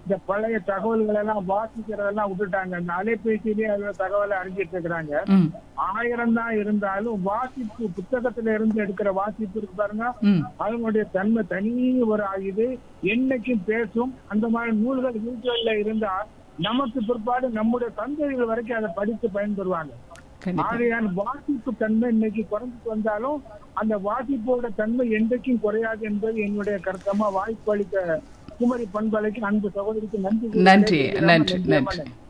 இந்த பழைய தகவல்கள் எல்லாம் வாசிக்கிறதெல்லாம் விட்டுட்டாங்க இந்த அலைபேசியிலேயே அதுல தகவலை அறிஞ்சிட்டு இருக்கிறாங்க ம் ஆயிரம் தான் இருந்தாலும் வாசிப்பு புத்தகத்துல இருந்து எடுக்கிற வாசிப்பு இருக்கு பாருங்க ம் அதனுடைய தன்மை தனி ஒரு இது என்னைக்கும் பேசும் அந்த மாதிரி நூல்கள் வீடுகள்ல இருந்தா நமக்கு பிற்பாடு நம்முடைய தந்தைகள் வரைக்கும் அதை படித்து பயன்பெறுவாங்க கண்டிப்பா ஆகையான வாசிப்பு தன்மை இன்னைக்கு குறைஞ்சிட்டு வந்தாலும் அந்த வாசிப்போட தன்மை என்றைக்கும் குறையாது என்பது என்னுடைய கருத்தமா வாய்ப்பு அளித்த குமரி பண்பலைக்கு அன்பு சகோதரிக்கு நன்றி நன்றி கூறுகிறேன். நன்றி நன்றி நன்றி அம்மா.